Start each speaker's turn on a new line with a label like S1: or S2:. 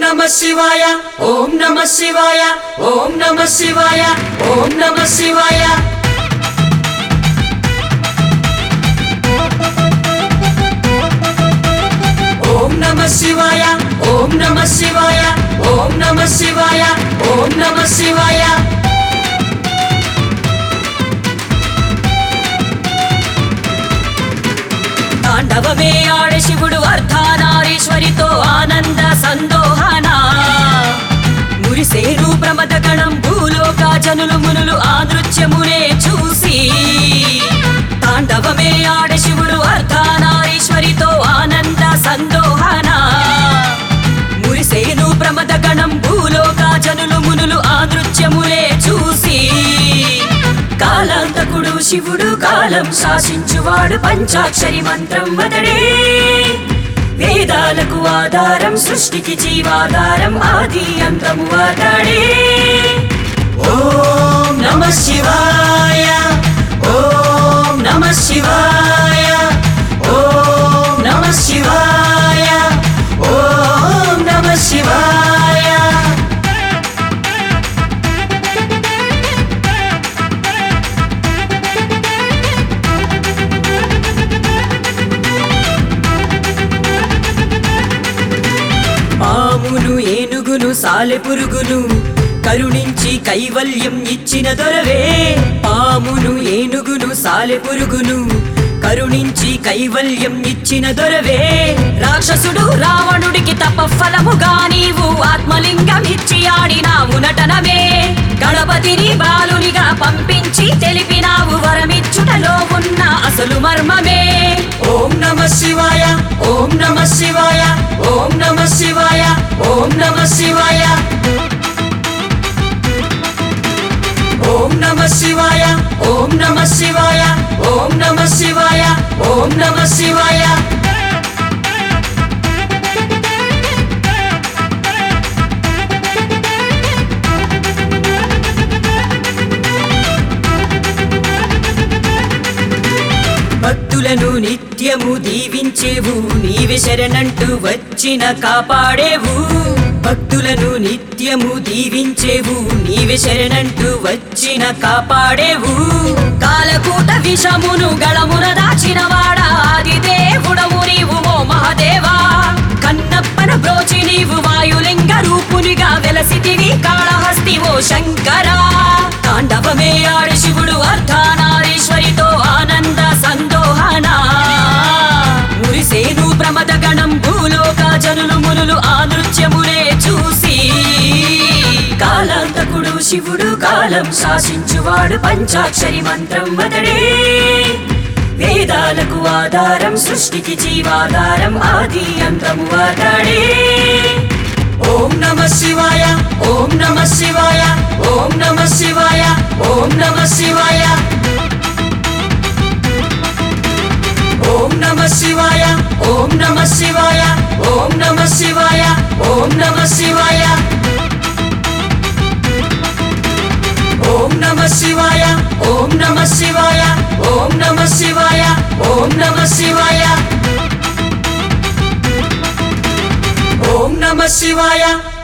S1: నమ శివాయ ఓం నమ శివాయ ఓం నమ శివాయ ఓం నమ శివాయ ఓం నమ శివాయ ఓం నమ శివాయ ఓం నమ శివాయ ఓం నమ శివాయ తాండవమే ఆడ శివుడు అర్ధానారీశ్వరితో ఆనంద సందోహన మురిసేరు ప్రమద గణం భూలోక జనులు మునులు ఆ నృత్యమునే చూసి తాండవమే ఆడ శివుడు అర్ధానారీశ్వరితో ఆనంద సందోహన మురిసేను ప్రమద గణం భూలోక జనులు మునులు ఆ నృత్యములే చూసి కాలాంతకుడు శివుడు కాలం శాసించువాడు పంచాక్షరి మంత్రం అతడే వేదాలకు ఆధారం సృష్టికి జీవాధారం ఆది అంతము అతడే ఓం నమ శివాయ ఓం నమ శివాయ ఓం నమ శివాయ ఓం నమ శివాయ పామును ఏనుగును సాలెపురుగును కరుణించి కైవల్యం ఇచ్చిన దొరవే పామును ఏనుగును సాలెపురుగును కరుణించి కైవల్యం ఇచ్చిన దొరవే రాక్షసుడు రావణుడికి తపఫలముగా నీవు ఆత్మలింగం ఇచ్చి ఆడినావు నటనమే గణపతిని బాలునిగా పంపించి తెలిపినావు వరమిచ్చుటలో ఉన్న అసలు మర్మమే ఓం నమ శివాయ ఓం నమ శివాయ ఓం నమ శివాయ ఓం నమ శివాయ ఓం నమ శివాయ ఓం నమ శివాయ ఓం నమ శివాయ ఓం నమ శివాయ భక్తులను నిత్యము దీవించేవు నీవే శరణంటూ వచ్చిన కాపాడేవు భక్తులను నిత్యము దీవించేవు నీవే శరణంటూ వచ్చిన కాపాడేవు కాలకూట విషమును గళమున దాచిన వాడా ఆదిదేవుడవు నీవు ఓ మహదేవా కన్నప్పన బ్రోచి నీవు వాయులింగ రూపునిగా వెలసితివి కాళహస్తి ఓ శంకరా తాండవమే ఆడి శివుడు అర్ధానారీశ్వరితో ఆనంద సందోహన మురిసేను ప్రమద గణం భూలోక జనులు మునులు ఆ నృత్యములే చూసి కాలాంతకుడు శివుడు కాలం శాసించువాడు పంచాక్షరి మంత్రం అతడే వేదాలకు ఆధారం సృష్టికి జీవాధారం ఆది అంతము అతడే ఓం నమ శివాయ ఓం నమ శివాయ ఓం నమ శివాయ ఓం నమ శివాయ ఓం నమ శివాయ ఓం నమ శివాయ ఓం నమ శివాయ ఓం నమ శివాయ ఓం నమ శివాయ ఓం నమ శివాయ ఓం నమ శివాయ ఓం నమ శివాయ ఓం నమ శివాయ